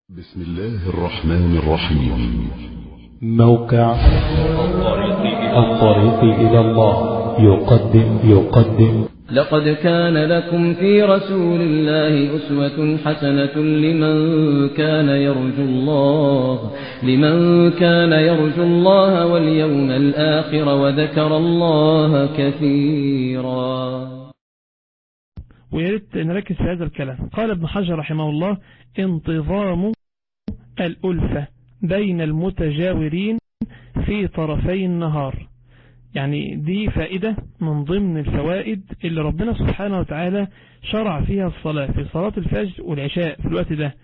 بسم الله الرحمن الرحيم موقع الطريق إلى الله يقدم يقدم لقد كان لكم في رسول الله أسوة حسنة لمن كان يرجو الله لمن كان يرجو الله واليوم الآخر وذكر الله كثيرا ويا ريت نركز في هذا الكلام قال ابن حجر رحمه الله انتظام الألفة بين المتجاورين في طرفي النهار يعني دي فائدة من ضمن الفوائد اللي ربنا سبحانه وتعالى شرع فيها الصلاة في صلاة الفجر والعشاء في الوقت ده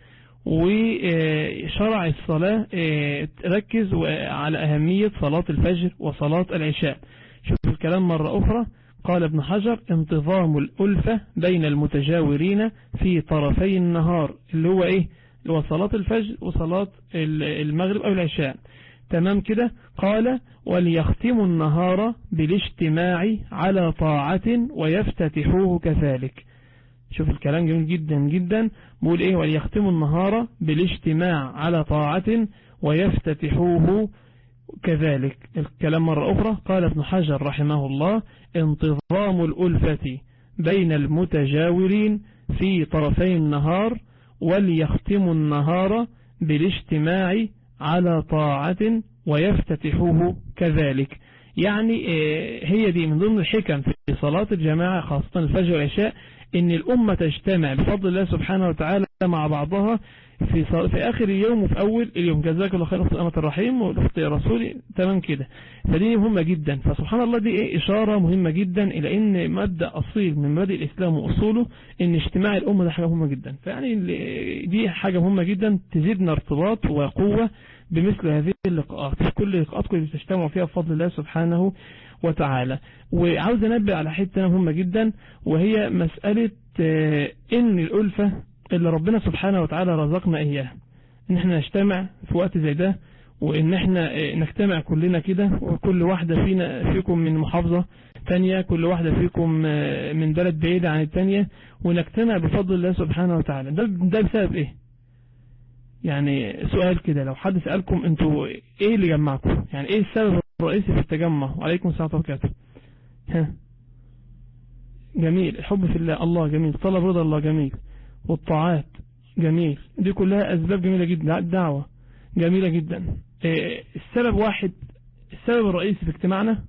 وشرع الصلاة ركز على أهمية صلاة الفجر وصلاة العشاء شوف الكلام مرة أخرى قال ابن حجر انتظام الألفة بين المتجاورين في طرفي النهار اللي هو ايه اللي هو صلاة الفجر وصلاة المغرب أو العشاء تمام كده قال وليختموا النهار بالاجتماع على طاعة ويفتتحوه كذلك شوف الكلام جميل جدا جدا بقول ايه وليختموا النهار بالاجتماع على طاعة ويفتتحوه كذلك الكلام مرة أخرى قال ابن حجر رحمه الله انتظام الألفة بين المتجاورين في طرفي النهار وليختموا النهار بالاجتماع على طاعة ويفتتحوه كذلك يعني هي دي من ضمن الحكم في صلاة الجماعة خاصة الفجر والعشاء ان الأمة تجتمع بفضل الله سبحانه وتعالى مع بعضها في في آخر اليوم وفي أول اليوم جزاك الله خير أخت أمة الرحيم والأخت رسولي تمام كده فدي مهمة جدا فسبحان الله دي إيه إشارة مهمة جدا إلى إن مادة أصيل من مبادئ الإسلام وأصوله إن اجتماع الأمة ده حاجة مهمة جدا فيعني دي حاجة مهمة جدا تزيدنا ارتباط وقوة بمثل هذه اللقاءات في كل اللقاءات كل تجتمع فيها بفضل الله سبحانه وتعالى وعاوز انبه على حتة مهمة جدا وهي مسألة إن الألفة اللي ربنا سبحانه وتعالى رزقنا إياه إن احنا نجتمع في وقت زي ده وإن احنا نجتمع كلنا كده وكل واحدة فينا فيكم من محافظة تانية كل واحدة فيكم من بلد بعيدة عن التانية ونجتمع بفضل الله سبحانه وتعالى ده, ده بسبب ايه يعني سؤال كده لو حد سألكم انتوا ايه اللي جمعكم يعني ايه السبب الرئيسي في التجمع وعليكم السلام وبركاته ها جميل الحب في الله الله جميل طلب رضا الله جميل والطاعات جميل دي كلها أسباب جميلة جدا الدعوة جميلة جدا السبب واحد السبب الرئيسي في اجتماعنا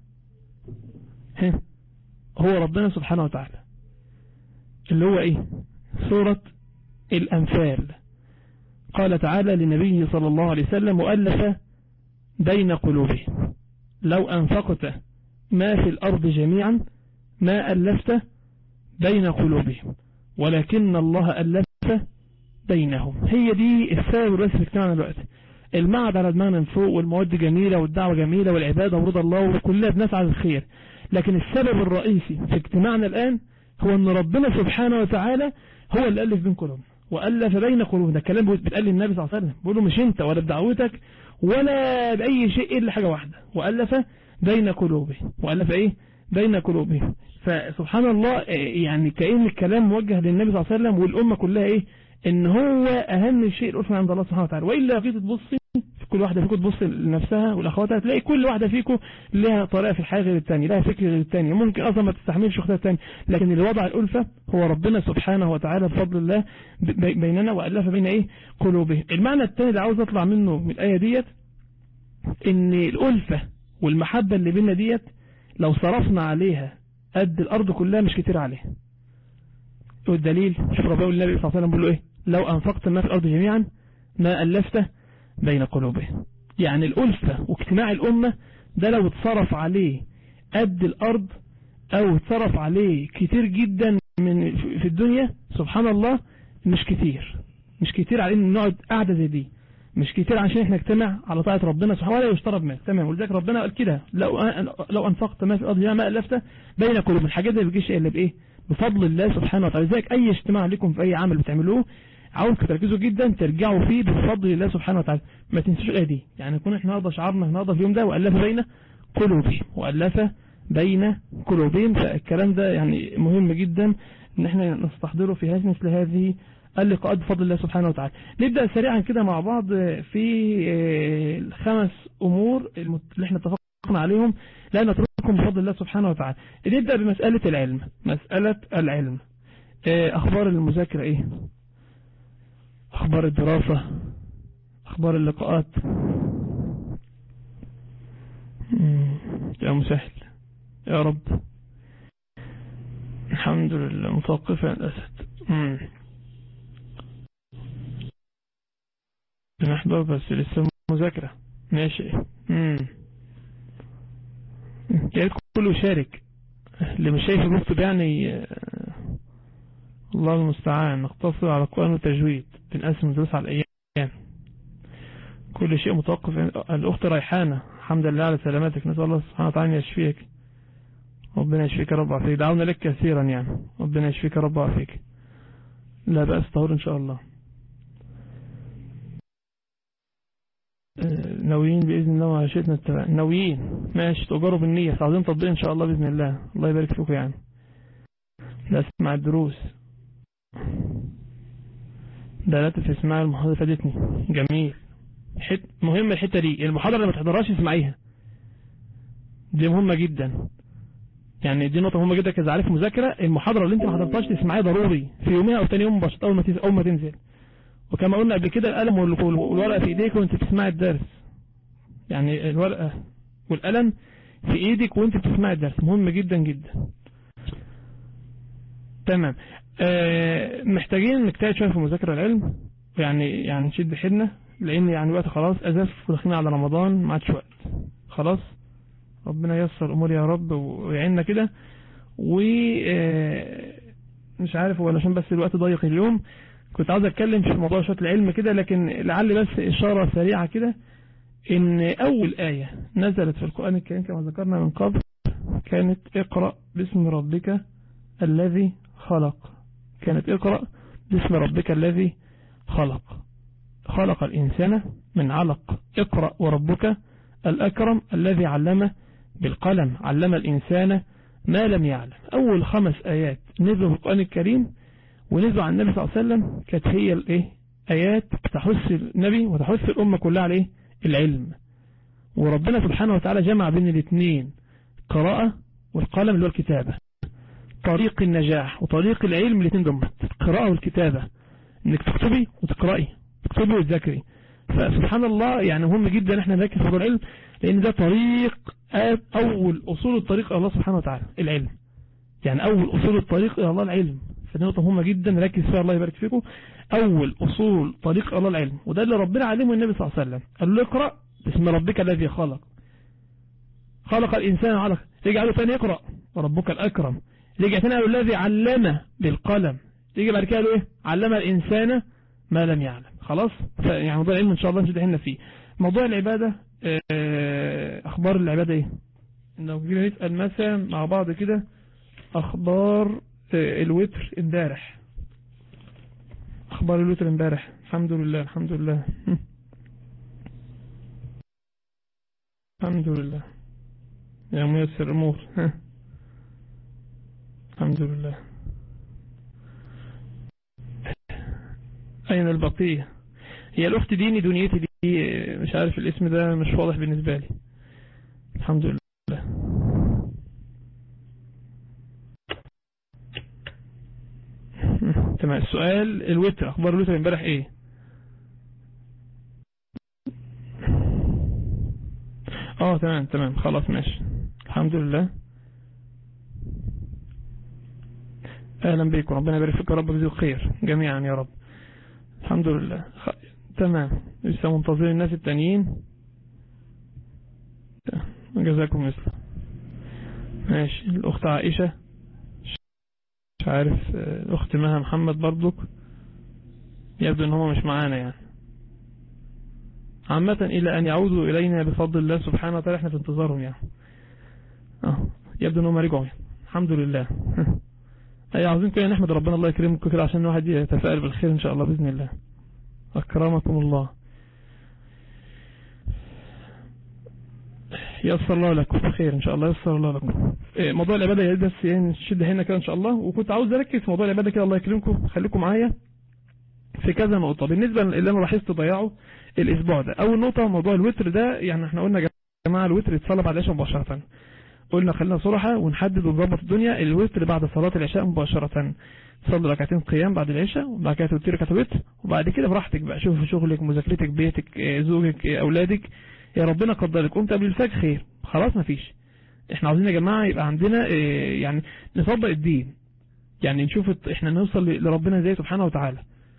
هو ربنا سبحانه وتعالى اللي هو ايه سورة الأنفال قال تعالى لنبيه صلى الله عليه وسلم مؤلفة بين قلوبهم لو أنفقت ما في الأرض جميعا ما ألفت بين قلوبهم ولكن الله ألف بينهم هي دي السبب الرئيسي في اجتماعنا دلوقتي المعد على دماغنا من فوق والمواد جميلة والدعوة جميلة والعبادة ورضا الله وكلها بنسعى للخير لكن السبب الرئيسي في اجتماعنا الآن هو أن ربنا سبحانه وتعالى هو اللي ألف بين قلوبنا وألف بين قلوبنا ده الكلام بيتقال للنبي صلى الله عليه وسلم بيقول له مش أنت ولا بدعوتك ولا بأي شيء إلا حاجة واحدة وألف بين قلوبهم وألف إيه بين قلوبهم فسبحان الله يعني كأن الكلام موجه للنبي صلى الله عليه وسلم والأمة كلها إيه إن هو أهم شيء الألفة عند الله سبحانه وتعالى وإلا لقيت تبصي كل واحدة فيكم تبص لنفسها والأخوات هتلاقي كل واحدة فيكم لها طريقة في الحياة غير الثانية لها فكر غير الثانية ممكن أصلا ما تستحملش أختها الثانية لكن اللي وضع الألفة هو ربنا سبحانه وتعالى بفضل الله بيننا وألف بين إيه قلوبهم المعنى الثاني اللي عاوز أطلع منه من الآية ديت إن الألفة والمحبة اللي بيننا ديت لو صرفنا عليها قد الأرض كلها مش كتير عليها والدليل شوف ربنا النبي صلى الله عليه وسلم بيقول له إيه لو أنفقت ما في الأرض جميعا ما ألفته بين قلوبهم يعني الألفة واجتماع الأمة ده لو اتصرف عليه قد الأرض أو اتصرف عليه كتير جدا من في الدنيا سبحان الله مش كتير مش كتير على ان نقعد قاعدة زي دي مش كتير عشان احنا نجتمع على طاعة ربنا سبحانه ولا يشترب مال تمام ولذلك ربنا قال كده لو لو انفقت ما في الارض ما الفت بين قلوب الحاجات دي ما بتجيش الا بايه بفضل الله سبحانه وتعالى لذلك اي اجتماع لكم في اي عمل بتعملوه عاوزكم تركزوا جدا ترجعوا فيه بفضل الله سبحانه وتعالى ما تنسوش الايه دي يعني نكون احنا النهارده شعارنا النهارده في اليوم ده والف بين قلوبهم والف بين قلوبهم فالكلام ده يعني مهم جدا ان احنا نستحضره في مثل هذه اللقاءات بفضل الله سبحانه وتعالى نبدأ سريعا كده مع بعض في الخمس أمور اللي احنا اتفقنا عليهم لا نتركهم بفضل الله سبحانه وتعالى نبدأ بمسألة العلم مسألة العلم أخبار المذاكرة إيه أخبار الدراسة أخبار اللقاءات يا مسهل يا رب الحمد لله متوقفة الأسد بنحضر بس لسه مذاكرة ماشي امم يا ريت كله يشارك اللي مش شايف المكتب يعني الله المستعان نقتصر على القرآن والتجويد بنقسم الدروس على الأيام كل شيء متوقف الأخت ريحانة الحمد لله على سلامتك نسأل الله سبحانه وتعالى يشفيك ربنا يشفيك يا رب وعافيك دعونا لك كثيرا يعني ربنا يشفيك يا رب وعافيك لا بأس طهور إن شاء الله ناويين بإذن الله وعشتنا التبع ناويين ماشي تجرب النية عاوزين تطبيق إن شاء الله بإذن الله الله يبارك فيكم يعني لا اسمع الدروس ده لا في اسمع المحاضرة فادتني جميل حت مهمة الحتة دي المحاضرة اللي ما تحضرهاش اسمعيها دي مهمة جدا يعني دي نقطة مهمة جدا كذا عارف مذاكرة المحاضرة اللي انت ما حضرتهاش تسمعيها ضروري في يومها او ثاني يوم مباشرة اول ما تنزل اول ما تنزل وكما قلنا قبل كده القلم والورقة في ايديك وانت بتسمع الدرس يعني الورقة والقلم في ايدك وانت بتسمع الدرس مهم جدا جدا تمام آه محتاجين نجتهد شوية في مذاكرة العلم يعني يعني نشد حيلنا لان يعني وقت خلاص ازف وداخلين على رمضان ما عادش وقت خلاص ربنا ييسر الامور يا رب ويعيننا كده و مش عارف هو عشان بس الوقت ضيق اليوم كنت عاوز اتكلم في موضوع شويه العلم كده لكن لعل بس اشاره سريعه كده ان اول ايه نزلت في القران الكريم كما ذكرنا من قبل كانت اقرا باسم ربك الذي خلق كانت اقرا باسم ربك الذي خلق خلق الانسان من علق اقرا وربك الأكرم الذي علم بالقلم علم الإنسان ما لم يعلم أول خمس آيات نزلوا في القرآن الكريم ونزلوا عن النبي صلى الله عليه وسلم كانت هي الايه آيات تحث النبي وتحث الأمة كلها عليه العلم وربنا سبحانه وتعالى جمع بين الاثنين قراءة والقلم اللي هو الكتابة طريق النجاح وطريق العلم الاثنين جنب القراءة والكتابة انك تكتبي وتقرأي تكتبي وتذاكري فسبحان الله يعني مهم جدا احنا نركز في موضوع العلم لان ده طريق اول اصول الطريق الى الله سبحانه وتعالى العلم يعني اول اصول الطريق الى الله العلم فدي نقطه مهمه جدا نركز فيها الله يبارك فيكم اول اصول طريق الى الله العلم وده اللي ربنا علمه النبي صلى الله عليه وسلم قال له اقرا باسم ربك الذي خلق خلق الانسان علق رجع له ثاني اقرا وربك الاكرم رجع ثاني قال له الذي علم بالقلم يجي بعد كده ايه علم الانسان ما لم يعلم خلاص يعني موضوع العلم ان شاء الله نشد فيه موضوع العبادة اخبار العبادة ايه لو جينا نسأل مثلا مع بعض كده اخبار الوتر امبارح اخبار الوتر امبارح الحمد لله الحمد لله الحمد لله يا ميسر الامور الحمد لله أين البقية هي الأخت ديني دنيتي دي مش عارف الاسم ده مش واضح بالنسبة لي الحمد لله تمام السؤال الوتر أخبار الوتر امبارح إيه اه تمام تمام خلاص ماشي الحمد لله اهلا بكم ربنا يبارك فيك يا رب ويجزيك خير جميعا يا رب الحمد لله خ... تمام لسه منتظرين الناس التانيين جزاكم مثل ماشي الاخت عائشة مش عارف الاخت مها محمد برضك يبدو ان هو مش معانا يعني عامة الى ان يعودوا الينا بفضل الله سبحانه وتعالى احنا في انتظارهم يعني اه يبدو ان هم رجعوا يعني. الحمد لله اي عاوزين كده نحمد ربنا الله يكرمكم كده عشان الواحد يتفائل بالخير ان شاء الله باذن الله اكرمكم الله يسر الله لكم خير ان شاء الله يسر الله لكم إيه موضوع العباده بس يعني نشد هنا كده ان شاء الله وكنت عاوز اركز في موضوع العباده كده الله يكرمكم خليكم معايا في كذا نقطة بالنسبة اللي انا لاحظت ضياعه الاسبوع ده اول نقطة موضوع الوتر ده يعني احنا قلنا يا جماعة الوتر يتصلى بعد العشاء مباشرة قلنا خلينا صراحة ونحدد ونظبط الدنيا الوتر بعد صلاة العشاء مباشرة تصلي ركعتين قيام بعد العشاء وبعد كده توتر ركعة وتر وبعد كده براحتك بقى شوف شغلك مذاكرتك بيتك آه، زوجك آه، اولادك يا ربنا قدرك قمت قبل الفجر خير خلاص مفيش احنا عاوزين يا جماعة يبقى عندنا آه، يعني نطبق الدين يعني نشوف الت- احنا نوصل ل- لربنا ازاي سبحانه وتعالى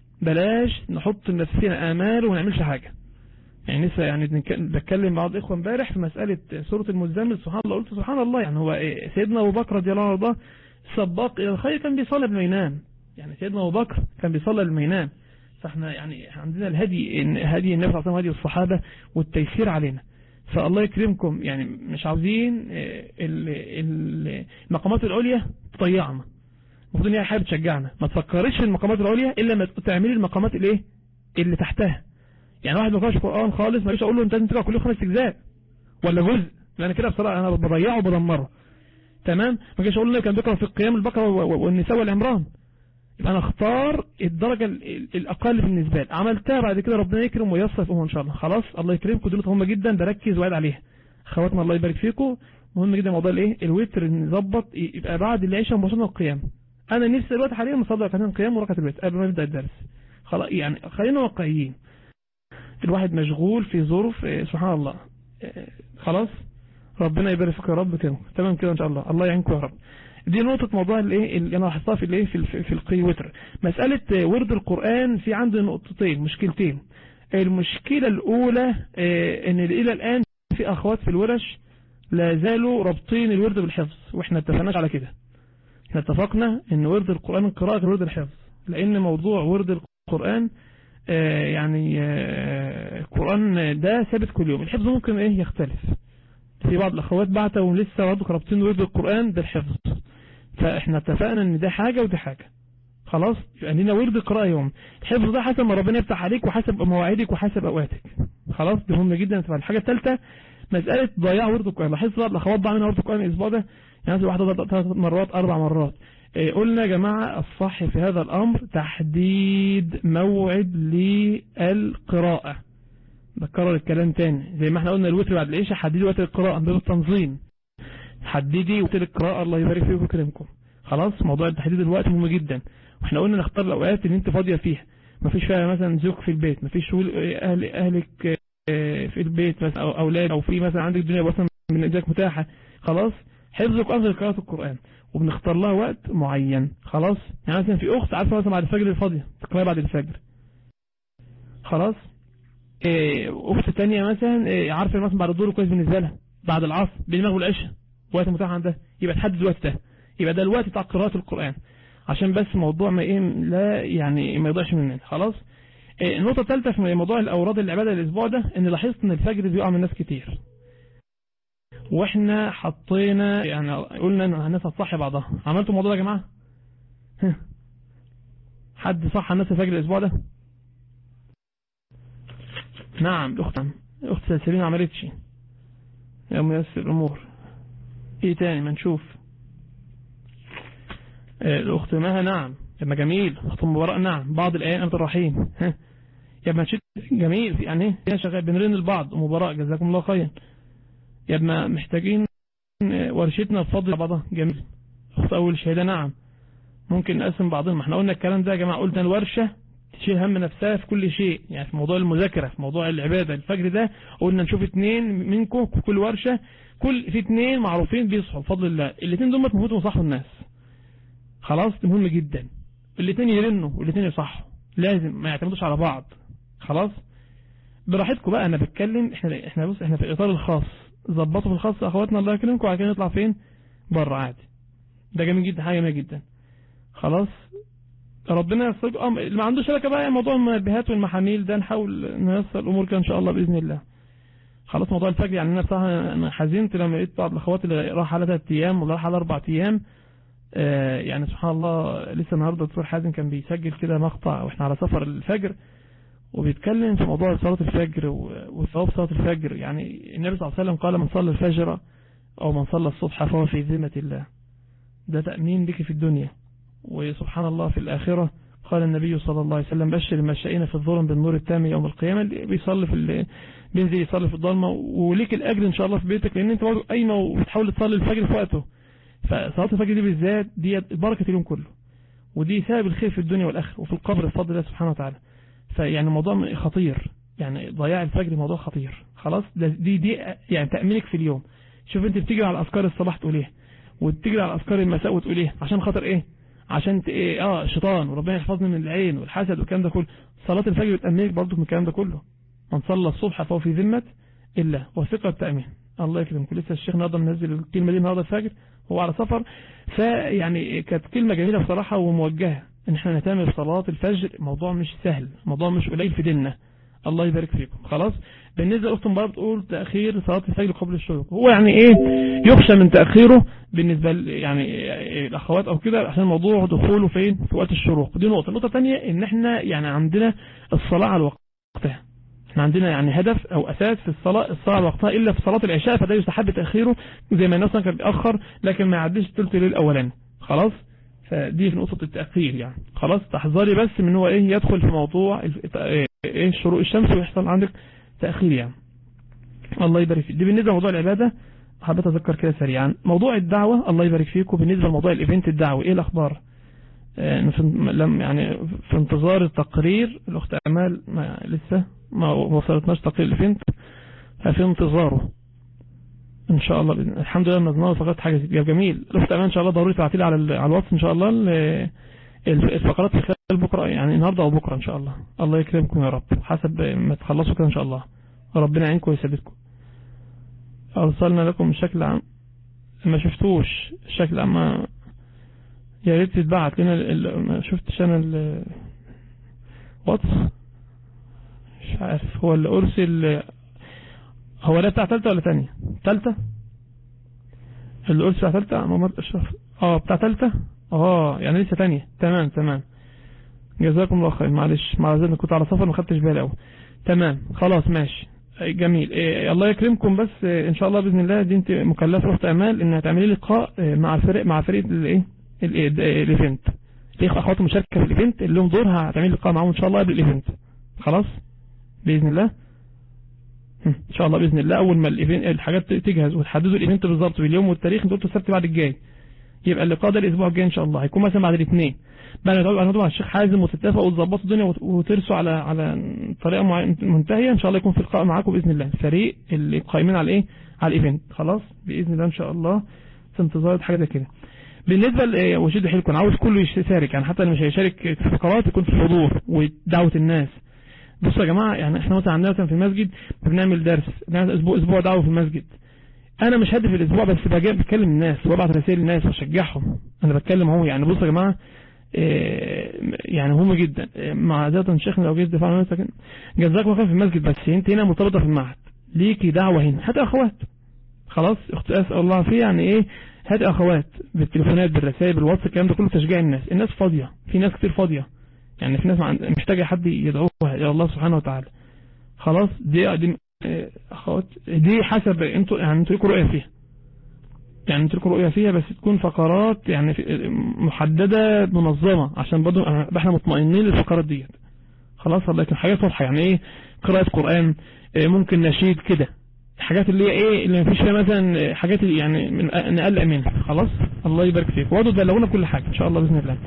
بلاش نحط لنفسنا امال وما نعملش حاجة يعني لسه يعني بنك- بتكلم مع بعض اخوه امبارح في مسألة سورة المزمل سبحان الله قلت سبحان الله يعني هو إيه، سيدنا ابو بكر رضي الله عنه وارضاه سباق الى الخير كان بيصلي قبل ما ينام يعني سيدنا ابو بكر كان بيصلي قبل ما ينام فاحنا يعني عندنا الهدي إن هدي النبي صلى الله عليه وسلم هدي الصحابة والتيسير علينا فالله يكرمكم يعني مش عاوزين آه، ال- ال- المقامات العليا تضيعنا المفروض ان هي حاجه تشجعنا ما تفكريش في المقامات العليا الا ما تعملي المقامات الايه اللي تحتها يعني واحد ما قراش قران خالص ما يجيش اقول له انت لازم تقرا كل خمس اجزاء ولا جزء لان كده بصراحه انا بضيعه وبدمره تمام ما جيش اقول له كان بيقرا في القيام البقره و- و- والنساء والعمران يبقى انا اختار الدرجه ال- ال- الاقل بالنسبه لي عملتها بعد كده ربنا يكرم وييسر فيهم ان شاء الله خلاص الله يكرمكم دول مهمه جدا بركز وقاعد عليها اخواتنا الله يبارك فيكم مهم جدا موضوع الايه الوتر نظبط يبقى بعد العشاء مباشره القيام انا نفسي دلوقتي حاليا مصلي ركعتين قيام وركعه الوتر قبل ما نبدا الدرس خلاص يعني خلينا واقعيين الواحد مشغول في ظروف آه، سبحان الله آه، خلاص ربنا يبارك فيك يا رب كده تمام كده ان شاء الله الله يعينكم يا رب دي نقطة موضوع الايه اللي انا لاحظتها في الايه في الف- في القي وتر مسألة آه، ورد القرآن في عندي نقطتين مشكلتين المشكلة الاولى آه، ان الى الان في اخوات في الورش لا زالوا رابطين الورد بالحفظ واحنا اتفقناش على كده احنا اتفقنا ان ورد القرآن القراءة غير ورد الحفظ لان موضوع ورد القرآن آه، يعني آه، القرآن ده ثابت كل يوم الحفظ ممكن ايه يختلف في بعض الاخوات بعتوا لسه برضه رابطين ورد القرآن بالحفظ فاحنا اتفقنا ان ده حاجة ودي حاجة خلاص يبقى لنا ورد قراءة يوم الحفظ ده حسب ما ربنا يفتح عليك وحسب مواعيدك وحسب اوقاتك خلاص دي مهمة جدا تبقى الحاجة الثالثة مسألة ضياع ورد القرآن لاحظت بعض الاخوات ضاع منها ورد القرآن الاسبوع ده يعني مثلا واحدة ثلاث مرات اربع مرات إيه، قلنا يا جماعة الصح في هذا الامر تحديد موعد للقراءة بكرر الكلام تاني زي ما احنا قلنا الوتر بعد العشاء حددي وقت القراءة باب التنظيم حددي وقت القراءة الله يبارك فيكم ويكرمكم خلاص موضوع تحديد الوقت مهم جدا واحنا قلنا نختار الاوقات اللي انت فاضية فيها مفيش فيها مثلا زوج في البيت مفيش شغل اهل اهلك آه، في البيت مثلا او اولاد او في مثلا عندك دنيا مثلا من ايدك متاحة خلاص حفظك افضل قراءة القرآن وبنختار لها وقت معين خلاص يعني مثلا في اخت عارفه مثلا بعد الفجر الفاضية تقرأ بعد الفجر خلاص إيه، اخت تانية مثلا إيه، عارفه مثلا بعد الظهر كويس بالنسبه لها بعد العصر بين المغرب والعشاء وقت متاح عندها يبقى تحدد الوقت ده يبقى ده الوقت بتاع قراءة القرآن عشان بس موضوع ما ايه لا يعني ما يضيعش مننا خلاص إيه، النقطة الثالثة في موضوع الأوراد العبادة الأسبوع ده إن لاحظت إن الفجر بيقع من ناس كتير واحنا حطينا يعني قلنا ان الناس هتصحي بعضها عملتوا الموضوع ده يا جماعة ها. حد صح الناس الفجر الاسبوع ده نعم الاخت نعم. الاخت سلسلين ما عملتش يا ميسر الامور ايه تاني ما نشوف آه، الاخت مها نعم يا ما جميل اخت مباراه نعم بعض الايام امت الرحيم ها. يا ما نشد جميل يعني ايه فينا شغال بنرن البعض مباراه جزاكم الله خير يا ما محتاجين آه، ورشتنا بفضل بعضها جميل اخت اول شهاده نعم ممكن نقسم بعضنا ما احنا قلنا الكلام ده يا جماعه قلنا الورشه تشيل هم نفسها في كل شيء يعني في موضوع المذاكره في موضوع العباده الفجر ده قلنا نشوف اتنين منكم في كل ورشه كل في اتنين معروفين بيصحوا بفضل الله الاتنين دول المفروض يصحوا الناس خلاص ده مهم جدا الاتنين يرنوا والاتنين يصحوا لازم ما يعتمدوش على بعض خلاص براحتكم بقى انا بتكلم احنا احنا بص احنا في الاطار الخاص ظبطوا في الخاص اخواتنا الله يكرمكم وبعد كده نطلع فين بره عادي ده جميل جدا حاجه جميله جدا خلاص ربنا يسر اه اللي ما عندوش شبكه بقى موضوع المنبهات والمحاميل ده نحاول نيسر الامور كده ان شاء الله باذن الله خلاص موضوع الفجر يعني انا بصراحه انا حزنت لما لقيت بعض الاخوات اللي راح على ثلاث ايام ولا راح على اربع ايام آه يعني سبحان الله لسه النهارده الدكتور حازم كان بيسجل كده مقطع واحنا على سفر الفجر وبيتكلم في موضوع صلاه الفجر و- وثواب صلاه الفجر يعني النبي صلى الله عليه وسلم قال من صلى الفجر او من صلى الصبح فهو في ذمه الله ده تامين لك في الدنيا وسبحان الله في الآخرة قال النبي صلى الله عليه وسلم بشر المشائين في الظلم بالنور التام يوم القيامة اللي بيصلي في ال- بينزل يصلي في الضلمة وليك الأجر إن شاء الله في بيتك لأن أنت برضه قايمة وبتحاول تصلي الفجر في وقته فصلاة الفجر دي بالذات دي بركة اليوم كله ودي سبب الخير في الدنيا والآخرة وفي القبر بفضل الله سبحانه وتعالى فيعني موضوع خطير يعني ضياع الفجر موضوع خطير خلاص ده دي دي يعني تأمينك في اليوم شوف انت بتجري على أذكار الصباح تقول ايه وتجري على أذكار المساء وتقول ايه عشان خاطر ايه عشان ت... ايه اه الشيطان وربنا يحفظني من العين والحسد والكلام ده كله صلاة الفجر بتأمنك برضو من الكلام ده كله من صلى الصبح فهو في ذمة إلا وثقة التأمين الله يكرمكم لسه الشيخ النهارده منزل الكلمة دي النهارده الفجر هو على سفر فيعني كانت كلمة جميلة بصراحة وموجهة ان احنا نهتم بصلاة الفجر موضوع مش سهل موضوع مش قليل في ديننا الله يبارك فيكم خلاص بالنسبة لأخت مبارك بتقول تأخير صلاة الفجر قبل الشروق هو يعني ايه يخشى من تأخيره بالنسبة ل- يعني الأخوات أو كده عشان موضوع دخوله فين في وقت الشروق دي نقطة النقطة الثانية ان احنا يعني عندنا الصلاة على وقتها احنا عندنا يعني هدف او اساس في الصلاة الصلاة على وقتها الا في صلاة العشاء فده يستحب تأخيره زي ما الناس كان بيأخر لكن ما يعديش ثلث الليل الاولاني خلاص فدي في نقطة التأخير يعني خلاص تحذري بس من هو ايه يدخل في موضوع الف- ايه شروق الشمس ويحصل عندك تأخير يعني الله يبارك فيك دي بالنسبة لموضوع العبادة حبيت اذكر كده سريعا موضوع الدعوة الله يبارك فيكم بالنسبة لموضوع الايفنت الدعوي ايه الاخبار آه، في لم يعني في انتظار التقرير الاخت امال ما لسه ما وصلتناش تقرير الايفنت ففي انتظاره ان شاء الله بإذن- الحمد لله نظمنا فقط حاجه جميل الاخت امال ان شاء الله ضروري تبعتي لي على ال- على الواتس ان شاء الله ال- الفقرات في خلال بكره يعني النهارده او بكره ان شاء الله الله يكرمكم يا رب حسب ما تخلصوا كده ان شاء الله ربنا يعينكم ويثبتكم ارسلنا لكم بشكل عام ما شفتوش الشكل اما يا ريت تتبعت لنا ال- ال- ما شفتش انا ال واتس مش عارف هو اللي ارسل هو ده بتاع تالتة ولا تانية تالتة اللي ارسل بتاع تالتة ممر اشرف اه بتاع تالتة اه يعني لسه تانية تمام تمام جزاكم الله خير معلش معلش كنت على سفر ما خدتش بالي قوي تمام خلاص ماشي جميل إيه الله يكرمكم بس إيه ان شاء الله باذن الله دي انت مكلفه اخت امال انها تعملي لقاء إيه مع الفريق مع فريق الايه ال- ال- الايفنت ليه اخوات مشاركه في الايفنت اللي لهم دور هتعمل لقاء معاهم ان شاء الله قبل الايفنت خلاص باذن الله هم، ان شاء الله باذن الله اول ما الايفنت الحاجات تجهز وتحددوا الايفنت بالظبط باليوم والتاريخ انتوا قلتوا السبت بعد الجاي يبقى اللقاء ده الاسبوع الجاي ان شاء الله هيكون مثلا بعد الاثنين بعد ما تقعدوا مع الشيخ حازم وتتفقوا وتظبطوا الدنيا وت- وترسوا على على طريقه معينه منتهيه ان شاء الله يكون في لقاء معاكم باذن الله الفريق اللي قايمين على ايه على الايفنت خلاص باذن الله ان شاء الله في انتظار حاجه زي كده بالنسبه ل وشد حيلكم انا عاوز كله يشارك يعني حتى اللي مش هيشارك في الفقرات يكون في الحضور ودعوه الناس بصوا يا جماعه يعني احنا مثلا عندنا مثلا في المسجد بنعمل درس بنعمل اسبوع اسبوع دعوه في المسجد انا مش هدف الاسبوع بس باجي بكلم الناس وابعت رسائل للناس واشجعهم انا بتكلم اهو يعني بصوا يا جماعه إيه، يعني مهم جدا إيه، معذرة شيخنا لو جيت دفاع عن نفسك جزاك الله خير في المسجد بس انت هنا مرتبطه في المعهد ليكي دعوه هنا هات اخوات خلاص اخت اسال الله فيه يعني ايه هات اخوات بالتليفونات بالرسائل بالواتس الكلام ده كله تشجيع الناس الناس فاضيه في ناس كتير فاضيه يعني في ناس مع- محتاجه حد يدعوها الى الله سبحانه وتعالى خلاص دي دي إيه، اخوات دي حسب انتوا يعني انتوا ليكوا رؤيه فيها يعني انتوا ليكوا رؤيه فيها بس تكون فقرات يعني في- محدده منظمه عشان برضه نبقى احنا مطمئنين للفقرات ديت خلاص لكن حاجات واضحه يعني ايه قراءه قران إيه، ممكن نشيد كده الحاجات اللي هي ايه اللي مفيش فيها مثلا حاجات اللي يعني من نقلق منها خلاص الله يبارك فيك وقعدوا تبلغونا كل حاجه ان شاء الله باذن الله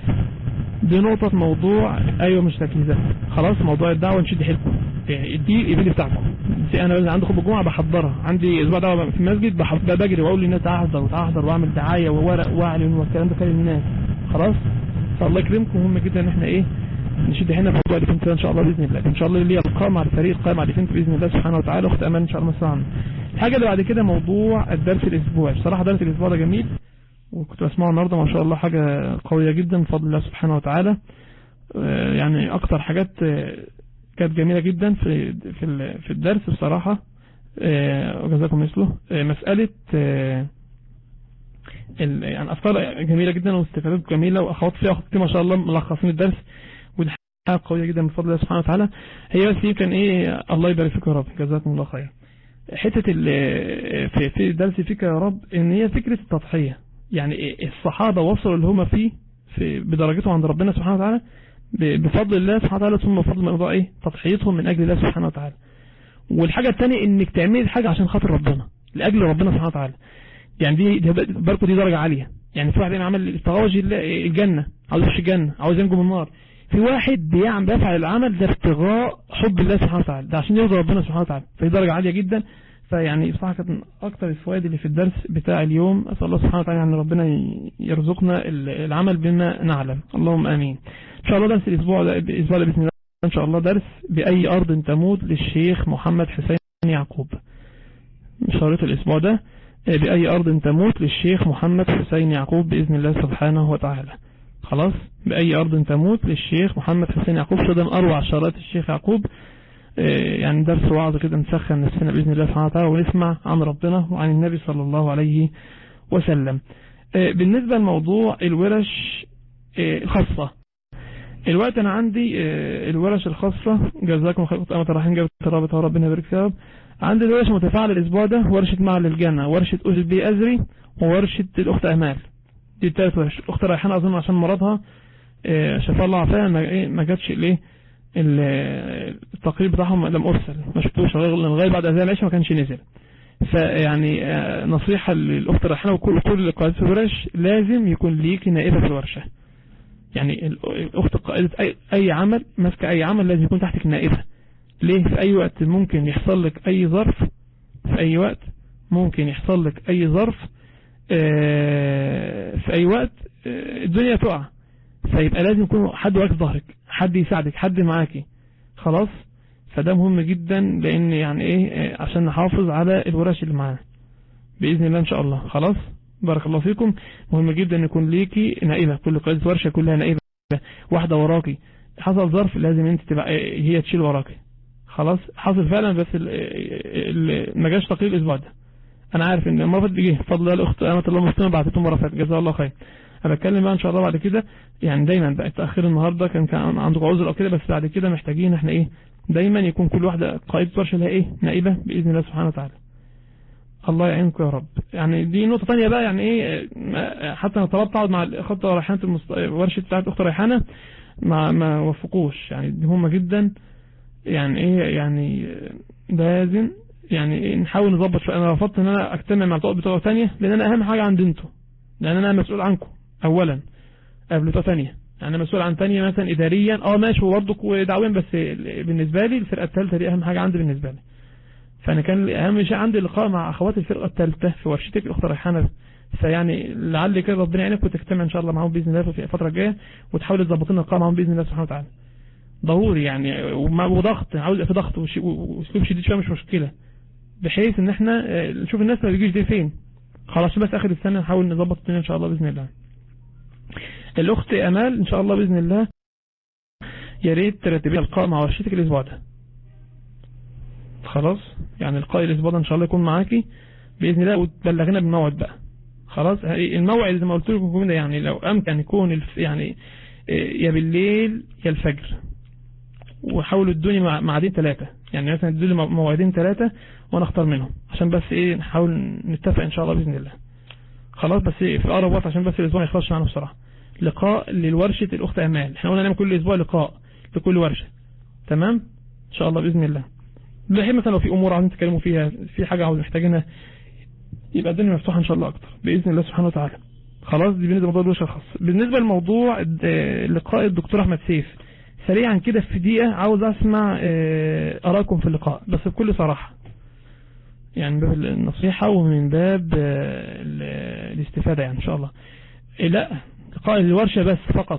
دي نقطة موضوع ايوه مش تركيزات خلاص موضوع الدعوة نشد حيلكم إيه، دي الايميل بتاعكم دي انا بس عندي خطبة الجمعة بحضرها عندي اسبوع دعوة في المسجد بح- بجري واقول للناس تعال احضر وتعال احضر واعمل دعاية وورق واعلن والكلام ده كلام الناس خلاص فالله يكرمكم مهم جدا ان احنا ايه نشد حيلنا في موضوع الايفنت ده ان شاء الله باذن الله ان شاء الله ليا لقاء مع الفريق قائم على الايفنت باذن الله سبحانه وتعالى اخت امان ان شاء الله مساء عنه الحاجة اللي بعد كده موضوع الدرس الاسبوعي بصراحة درس الاسبوع ده جميل وكنت بسمعه النهارده ما شاء الله حاجة قوية جدا بفضل الله سبحانه وتعالى آه، يعني اكتر حاجات آه، كانت جميلة جدا في في ال- في الدرس بصراحة آه، وجزاكم مثله آه، مسألة آه، ال- يعني افكار جميلة جدا واستفادات جميلة واخوات فيها اخوات كتير ما شاء الله ملخصين الدرس ودي حاجة قوية جدا بفضل الله سبحانه وتعالى هي بس يمكن ايه الله يبارك فيكم يا رب جزاكم الله خير حتة ال- في في درس فيك يا رب ان هي فكرة التضحية يعني إيه الصحابة وصلوا اللي هما فيه في بدرجتهم عند ربنا سبحانه وتعالى ب- بفضل الله سبحانه وتعالى ثم بفضل موضوع ايه تضحيتهم من اجل الله سبحانه وتعالى والحاجة الثانية انك تعملي حاجة عشان خاطر ربنا لاجل ربنا سبحانه وتعالى يعني دي, دي برضه دي درجة عالية يعني في واحد بيعمل ابتغاء وجه الله- الجنة عاوز يخش الجنة عاوز ينجو من النار في واحد بيعمل بيفعل العمل ده ابتغاء حب الله سبحانه وتعالى ده عشان يرضى ربنا سبحانه وتعالى فدي درجة عالية جدا فيعني بصراحة كانت من أكتر الفوائد اللي في الدرس بتاع اليوم أسأل الله سبحانه وتعالى أن ربنا ي- يرزقنا ال- العمل بما نعلم اللهم آمين إن شاء الله درس الأسبوع ده الأسبوع ده بإذن الله إن شاء الله درس بأي أرض تموت للشيخ محمد حسين يعقوب شريط الأسبوع ده بأي أرض تموت للشيخ محمد حسين يعقوب بإذن الله سبحانه وتعالى خلاص بأي أرض تموت للشيخ محمد حسين يعقوب شو ده من أروع شرائط الشيخ يعقوب آه، يعني درس وعظ كده نسخن نفسنا بإذن الله سبحانه وتعالى ونسمع عن ربنا وعن النبي صلى الله عليه وسلم آه، بالنسبة لموضوع الورش آه، الخاصة الوقت أنا عندي آه، الورش الخاصة جزاكم خير أمة الرحيم جابت الرابط ربنا يبارك فيها عندي الورش متفاعلة الأسبوع ده ورشة مع للجنة ورشة أوزل بي أزري وورشة الأخت أمال دي التلات ورش الأخت رايحان أظن عشان مرضها آه، شفاء الله عافاها ما إيه، ما جاتش ليه ال- التقرير بتاعهم لم أرسل ما شفتوش لغاية لغاية بعد أذان العشاء ما كانش نزل فيعني آه، نصيحة للأخت رايحان وكل كل قائدة الورش لازم يكون ليك نائبة في الورشة يعني ال- الأخت قائدة أي, أي عمل ماسكة أي عمل لازم يكون تحتك نائبة ليه في أي وقت ممكن يحصل لك أي ظرف في أي وقت ممكن يحصل لك أي ظرف آه، في أي وقت آه، الدنيا تقع فيبقى لازم يكون حد واقف ظهرك حد يساعدك حد معاكي خلاص فده مهم جدا لان يعني ايه آه، عشان نحافظ على الورش اللي معانا باذن الله ان شاء الله خلاص بارك الله فيكم مهم جدا ان يكون ليكي نائبه كل قائده ورشه كلها نائبه واحده وراكي حصل ظرف لازم انت تبقى آه، هي تشيل وراكي خلاص حصل فعلا بس ال- ال- ما جاش تقرير الاسبوع ده انا عارف ان المره اللي جه بفضل الله الاخت امه الله مسلمه بعتته مره فاتت جزاها الله خير انا بتكلم بقى ان شاء الله بعد كده يعني دايما بقى تاخير النهارده كان كان عندكم عذر او كده بس بعد كده محتاجين احنا ايه دايما يكون كل واحده قائده ورشه لها ايه نائبه باذن الله سبحانه وتعالى الله يعينكم يا رب يعني دي نقطه ثانيه بقى يعني ايه ما- حتى انا طلبت اقعد مع الاخت ريحانه المست... ورشه بتاعت اخت ريحانه ما ما وفقوش يعني دي مهمه جدا يعني ايه يعني لازم يعني إيه نحاول نظبط شويه انا رفضت ان انا اجتمع مع بتوع بتوع ثانيه لان انا اهم حاجه عند انتوا لان انا مسؤول عنكم اولا قبل بتوع ثانيه يعني انا مسؤول عن ثانيه مثلا اداريا اه ماشي وبرضك ودعويا بس بالنسبه لي الفرقه الثالثه دي اهم حاجه عندي بالنسبه لي فانا كان اهم شيء عندي اللقاء مع اخوات الفرقه الثالثه في ورشتك الاخت ريحانه فيعني لعل كده ربنا يعينك وتجتمع ان شاء الله معاهم باذن الله في الفتره الجايه وتحاول تظبط لنا اللقاء معاهم باذن الله سبحانه وتعالى ضروري يعني وما- وضغط عاوز يبقى في ضغط وش- واسلوب شديد شويه مش مشكله بحيث ان احنا آه، نشوف الناس ما بيجيش دي فين خلاص بس اخر السنه نحاول نظبط الدنيا ان شاء الله باذن الله الاخت امال ان شاء الله باذن الله يا ريت ترتبي لقاء مع ورشتك الاسبوع ده خلاص يعني لقاء الاسبوع ده ان شاء الله يكون معاكي باذن الله وتبلغنا بالموعد بقى خلاص الموعد زي ما قلت لكم كده يعني لو امكن يكون الف يعني آه، يا بالليل يا الفجر وحاولوا ادوني مع- ميعادين ثلاثة يعني مثلا ادوني مو- موعدين ثلاثة وانا اختار منهم عشان بس ايه نحاول نتفق ان شاء الله باذن الله خلاص بس إيه في اقرب وقت عشان بس الاسبوع ما يخلصش معانا بسرعه لقاء للورشه الاخت امال احنا قلنا نعمل كل اسبوع لقاء لكل ورشه تمام ان شاء الله باذن الله بحيث مثلا لو في امور عاوزين تتكلموا فيها في حاجه عاوزين محتاجينها يبقى الدنيا مفتوحه ان شاء الله اكتر باذن الله سبحانه وتعالى خلاص دي بالنسبه لموضوع الورشه الخاص بالنسبه لموضوع آه، لقاء الدكتور احمد سيف سريعا كده في دقيقه عاوز اسمع آه، ارائكم في اللقاء بس بكل صراحه يعني من باب النصيحة ومن باب آه، ال- الاستفادة يعني إن شاء الله إيه لا لقاء الورشة بس فقط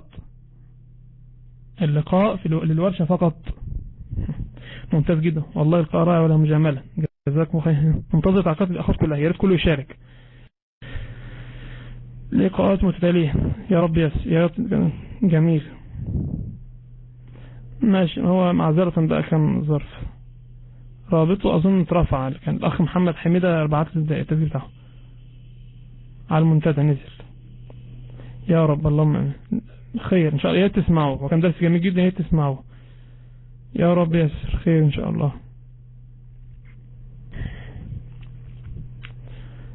اللقاء في الو- للورشة فقط ممتاز جدا والله اللقاء رائع ولا مجاملة جزاكم خير منتظر تعقيد الأخوات كلها يا ريت كله يشارك لقاءات متتالية يا رب يس يا رب جميل ماشي هو معذرة بقى كان ظرف رابطه اظن اترفع كان الاخ محمد حميدة بعت لي التسجيل بتاعه على المنتدى نزل يا رب اللهم خير ان شاء الله يا ريت تسمعوا وكان درس جميل جدا يا ريت تسمعوا يا رب يسر خير ان شاء الله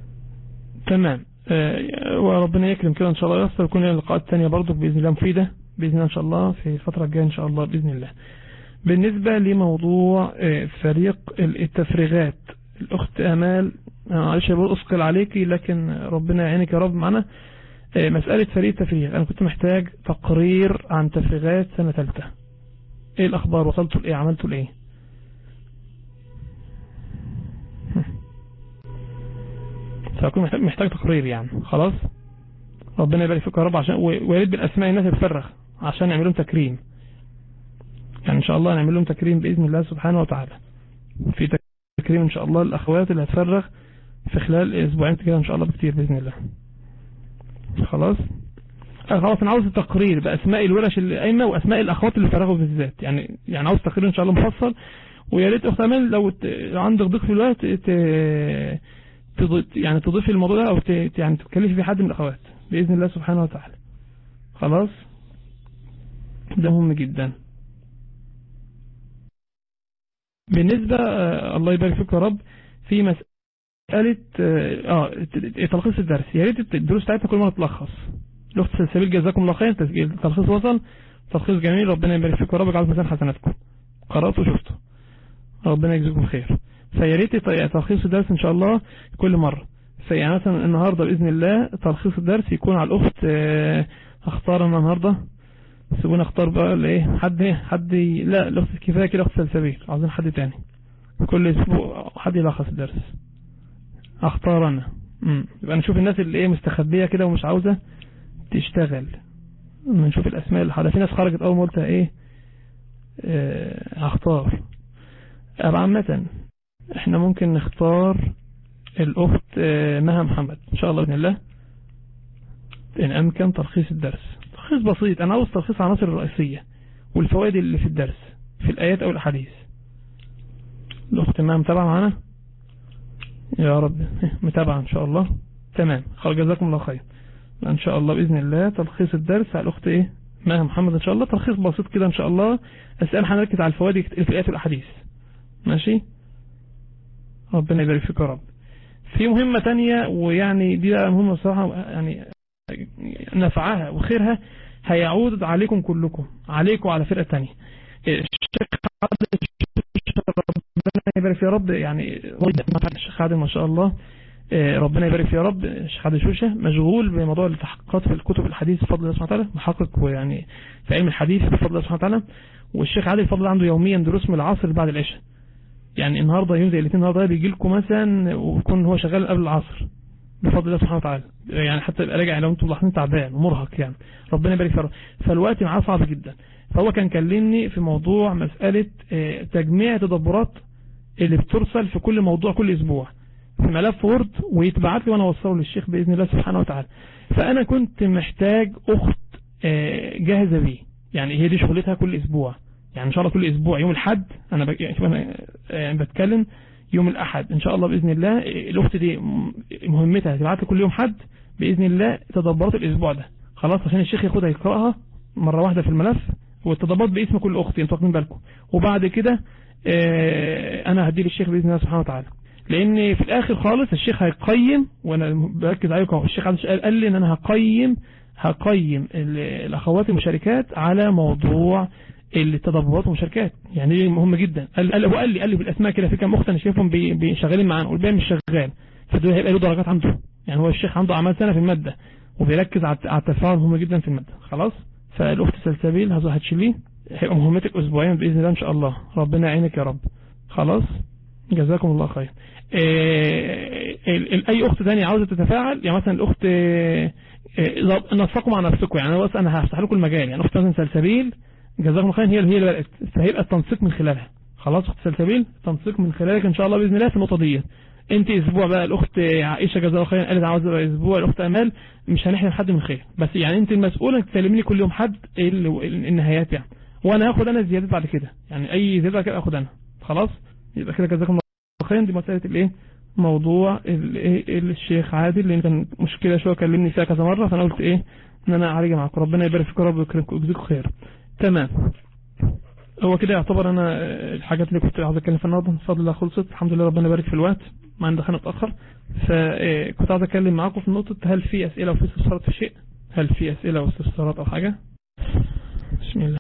تمام آه، وربنا يكرم كده ان شاء الله يسر يكون لنا لقاءات تانية برضو باذن الله مفيدة بإذن الله إن شاء الله في الفترة الجاية إن شاء الله بإذن الله بالنسبة لموضوع آه، فريق التفريغات الأخت أمال آه، معلش يا بقول أثقل عليكي لكن ربنا يعينك يا رب معنا آه، مسألة فريق التفريغ أنا كنت محتاج تقرير عن تفريغات سنة ثالثة إيه الأخبار وصلتوا لإيه عملتوا لإيه فأكون محتاج, محتاج تقرير يعني خلاص ربنا يبارك فيك يا رب عشان ويريد بالأسماء الناس تتفرغ عشان نعمل لهم تكريم يعني إن شاء الله نعمل لهم تكريم بإذن الله سبحانه وتعالى في تكريم إن شاء الله الأخوات اللي هتفرغ في خلال أسبوعين كده إن شاء الله بكتير بإذن الله خلاص آه، خلاص انا عاوز التقرير باسماء الورش القايمه واسماء الاخوات اللي فرغوا بالذات يعني يعني عاوز تقرير ان شاء الله مفصل ويا ريت اخت امال لو ت... عندك ضيق في الوقت ت... تض... يعني تضيفي الموضوع ده او ت... يعني تتكلفي في حد من الاخوات باذن الله سبحانه وتعالى خلاص ده مهم جدا بالنسبة آه الله يبارك فيك يا رب في مسألة اه, آه تلخيص الدرس يا ريت الدروس بتاعتنا كل مرة تلخص الاخت سلسبيل جزاكم الله خير تسجيل تلخيص وصل تلخيص جميل ربنا يبارك فيكم ورب يجعل ميزان حسناتكم قرأت وشفته ربنا يجزيكم خير فيا ريت تلخيص الدرس ان شاء الله كل مرة فيعني مثلا النهاردة بإذن الله تلخيص الدرس يكون على الأخت اه اختار انا النهاردة سيبونا اختار بقى الايه حد حد لا الأخت كفاية كده أخت سلسبيل عاوزين حد تاني كل اسبوع حد يلخص الدرس اختار انا امم يبقى نشوف الناس اللي ايه مستخبية كده ومش عاوزة تشتغل نشوف الاسماء اللي حضرتك في ناس خرجت اول ما قلت ايه اه هختار اه عامة احنا ممكن نختار الاخت اه مها محمد ان شاء الله باذن الله ان امكن تلخيص الدرس تلخيص بسيط انا عاوز تلخيص العناصر الرئيسية والفوائد اللي في الدرس في الايات او الاحاديث الاخت مها متابعة معانا يا رب متابعة ان شاء الله تمام خلاص جزاكم الله خير ان شاء الله باذن الله تلخيص الدرس على الاخت ايه مها محمد ان شاء الله تلخيص بسيط كده ان شاء الله اسئله هنركز على الفوائد في الايات والاحاديث ماشي ربنا يبارك فيك يا رب في مهمه تانية ويعني دي بقى مهمه الصراحه يعني نفعها وخيرها هيعود عليكم كلكم عليكم وعلى فرقه تانية الشيخ عادل ربنا يبارك فيه يا رب يعني الشيخ عادل ما شاء الله ربنا يبارك فيه يا رب الشيخ عادل شوشة مشغول بموضوع التحقيقات في الكتب الحديث بفضل الله سبحانه وتعالى محقق ويعني في علم الحديث بفضل الله سبحانه وتعالى والشيخ عادل بفضل عنده يوميا دروس من العصر بعد العشاء يعني النهارده يوم زي الاثنين النهارده بيجي لكم مثلا ويكون هو شغال قبل العصر بفضل الله سبحانه وتعالى يعني حتى يبقى راجع لو انتم ملاحظين تعبان ومرهق يعني ربنا يبارك فيه فالوقت معاه صعب جدا فهو كان كلمني في موضوع مسألة تجميع تدبرات اللي بترسل في كل موضوع كل اسبوع في ملف وورد ويتبعت لي وانا اوصله للشيخ باذن الله سبحانه وتعالى فانا كنت محتاج اخت جاهزه بيه يعني هي دي شغلتها كل اسبوع يعني ان شاء الله كل اسبوع يوم الاحد انا بك... يعني بتكلم يوم الاحد ان شاء الله باذن الله الاخت دي مهمتها تبعت لي كل يوم حد باذن الله تدبرات الاسبوع ده خلاص عشان الشيخ ياخدها يقراها مره واحده في الملف والتدبرات باسم كل اخت انتوا واخدين بالكم وبعد كده انا هدي للشيخ باذن الله سبحانه وتعالى لان في الاخر خالص الشيخ هيقيم وانا بركز عليكم الشيخ قال لي ان انا هقيم هقيم الاخوات المشاركات على موضوع التدبرات والمشاركات يعني دي مهمه جدا قال قال هو قال لي قال لي بالاسماء كده في كام اخت انا شايفهم شغالين معانا والباقي مش شغال فده هيبقى له درجات عنده يعني هو الشيخ عنده اعمال سنه في الماده وبيركز على التفاعل مهم جدا في الماده خلاص فالاخت سلسبيل هتشيليه هيبقى مهمتك اسبوعين باذن الله ان شاء الله ربنا يعينك يا رب خلاص جزاكم الله خير إيه اي اخت ثانيه عاوزه تتفاعل يعني مثلا الاخت إيه نسقوا مع نفسكم يعني بس انا هفتح لكم المجال يعني اخت مثلا سلسبيل جزاكم الله خير هي هي اللي بدات فهيبقى التنسيق من خلالها خلاص اخت سلسبيل تنسيق من خلالك ان شاء الله باذن الله في النقطه دي انت اسبوع بقى الاخت عائشه جزاها الله خير قالت عاوزه اسبوع الاخت امال مش هنحرم حد من خير بس يعني انت المسؤوله انك تسلمي كل يوم حد ايه النهايات يعني وانا هاخد انا الزيادات بعد كده يعني اي زياده كده اخد انا خلاص يبقى كده جزاكم الله خير دي مساله الايه موضوع الايه الشيخ عادل اللي كان مشكله شويه كلمني فيها كذا مره فانا قلت ايه ان انا اعالج معاكم ربنا يبارك فيكم رب ويكرمكم ويجزيكم خير تمام هو كده يعتبر انا الحاجات اللي كنت عاوز اتكلم فيها النهارده بفضل الله خلصت الحمد لله ربنا يبارك في الوقت ما عندي دخلنا متاخر فكنت عاوز اتكلم معاكم في نقطه هل في اسئله وفي استفسارات في شيء هل في اسئله واستفسارات او حاجه بسم الله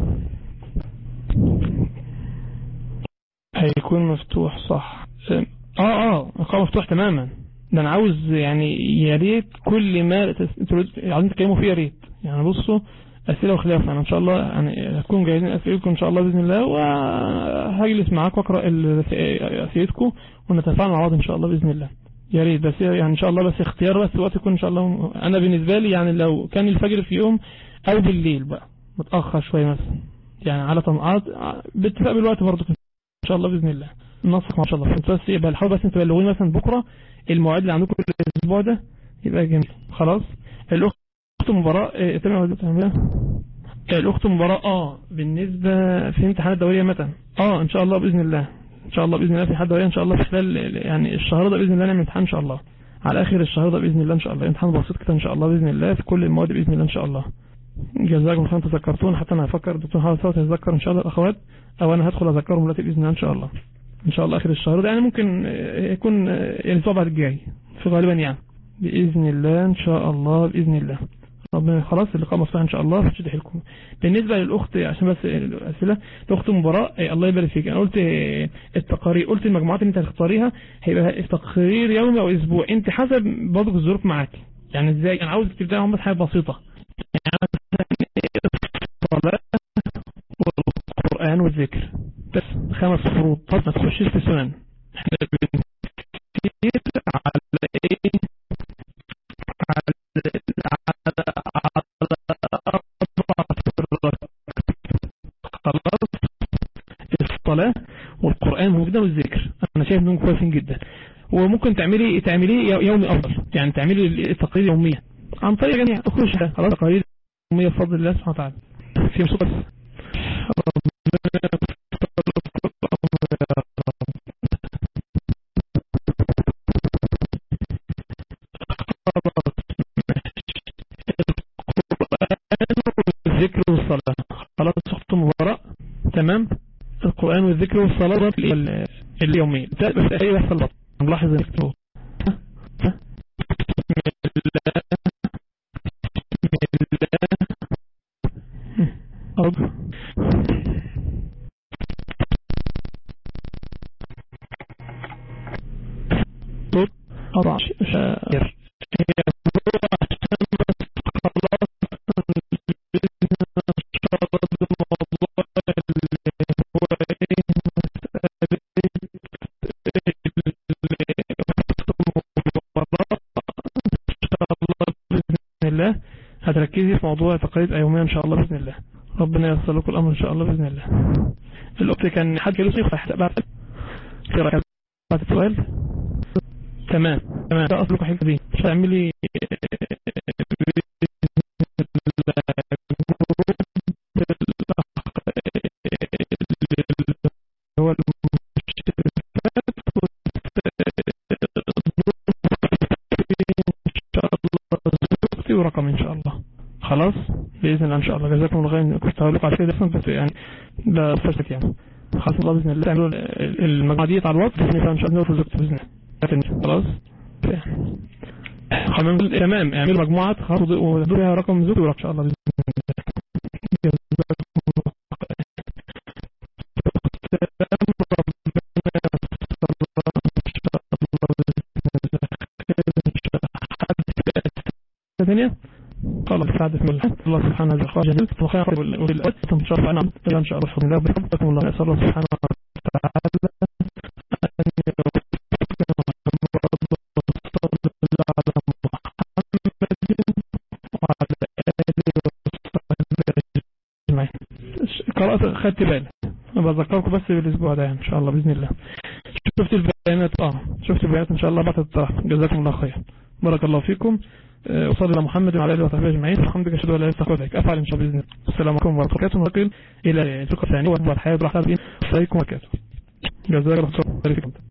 هيكون مفتوح صح اه اه لقاء مفتوح تماما ده انا عاوز يعني يا ريت كل ما تس- تريد- عايزين تتكلموا فيه يا ريت يعني بصوا اسئله وخلاف انا ان شاء الله يعني هتكون جاهزين اسئلتكم ان شاء الله باذن الله وهجلس معاك واقرا ال- اسئلتكم ونتفاعل مع بعض ان شاء الله باذن الله يا ريت بس يعني ان شاء الله بس اختيار بس الوقت يكون ان شاء الله انا بالنسبه لي يعني لو كان الفجر في يوم او بالليل بقى متاخر شويه مثلا يعني على طمعات باتفاق بالوقت برضه ان شاء الله باذن الله نصك ما شاء الله انت بس يبقى الحاول بس انت تبلغوني مثلا بكره المواعيد اللي عندكم الاسبوع ده يبقى جميل خلاص الاخت مباراه اه تمام تعملها الاخت مباراه اه بالنسبه في امتحانات دوريه متى اه ان شاء الله باذن الله ان شاء الله باذن الله في حد دوريه ان شاء الله في خلال يعني الشهر ده باذن الله نعمل امتحان ان شاء الله على اخر الشهر ده باذن الله ان شاء الله امتحان بسيط كده ان شاء الله باذن الله في كل المواد باذن الله ان شاء الله جزاكم خيرا تذكرتون حتى انا هفكر دكتور حاول صوت يتذكر ان شاء الله الاخوات او انا هدخل اذكرهم دلوقتي باذن الله ان شاء الله ان شاء الله اخر الشهر ده يعني ممكن آه، يكون آه، يعني الاسبوع بعد الجاي في غالبا يعني باذن الله ان شاء الله باذن الله ربنا خلاص اللقاء مفتوح ان شاء الله فشد حيلكم بالنسبه للاخت عشان بس الاسئله الاخت مباراه آه، الله يبارك فيك انا قلت آه، التقارير قلت المجموعات اللي انت هتختاريها هيبقى تقرير يومي او اسبوع انت حسب برضه الظروف معاك يعني ازاي انا عاوز تبداهم بس حاجه بسيطه يعني الصلاه والقران والذكر بس خمس فروض طب ما تخشش في سنن احنا بنكتير على ايه على على على أربع فرات. خلاص الصلاة والقرآن مهم جدا والذكر أنا شايف إنهم كويسين جدا وممكن تعملي تعمليه يومي أفضل يعني تعملي التقرير يوميا عن طريق يعني أخش خلاص تقارير يومية بفضل الله سبحانه وتعالى في مصطفى الذكر والصلاة خلاص أخت مباراة تمام القرآن والذكر والصلاة في ال- اليومين ده بس ايه يحصل بطل نلاحظ ان الكتاب بسم الله بسم الله أرجو. صوت أضع شاعر بإذن الله هتركزي في موضوع تقاليد أيومية إن شاء الله بإذن الله ربنا ييسر لكم الأمر إن شاء الله بإذن الله الأخت كان حد جلوس يفتح بعد في رأيك بعد السؤال تمام تمام ده أصلك حاجة دي مش هتعملي هو ان شاء الله زوجتي ورقم ان شاء الله خلاص باذن الله ان شاء الله جزاكم الله خير كنت هقول لكم على كده بس يعني ده فرصه يعني خلاص الله باذن الله تعملوا المجموعه دي على الواتس باذن الله ان شاء الله نوصل زوجتي باذن الله خلاص خلاص تمام اعملوا مجموعات خلاص ودوا لها رقم زوجتي ورقم ان شاء الله باذن الله جزاكم الله ثانية قال السعادة من الله الله سبحانه وتعالى جميل وخير والأسف ثم شرف عنا إن شاء الله بحمد الله بحبكم الله أسأل الله سبحانه وتعالى أن يوفقنا على محمد وعلى آله وصحبه أجمعين قرأت خدت بالي بذكركم بس بالأسبوع ده إن شاء الله بإذن الله شفت البيانات اه شفت البيانات إن شاء الله بعد الطرح جزاكم الله خير بارك الله فيكم وصلى على محمد وعلى اله وصحبه اجمعين الحمد لله اشهد ان لا اله الا الله افعل ان شاء الله باذن الله السلام عليكم ورحمه الله وبركاته ونقل الى الفقره الثانيه والحياه والحياه السلام عليكم وبركاته جزاك الله خير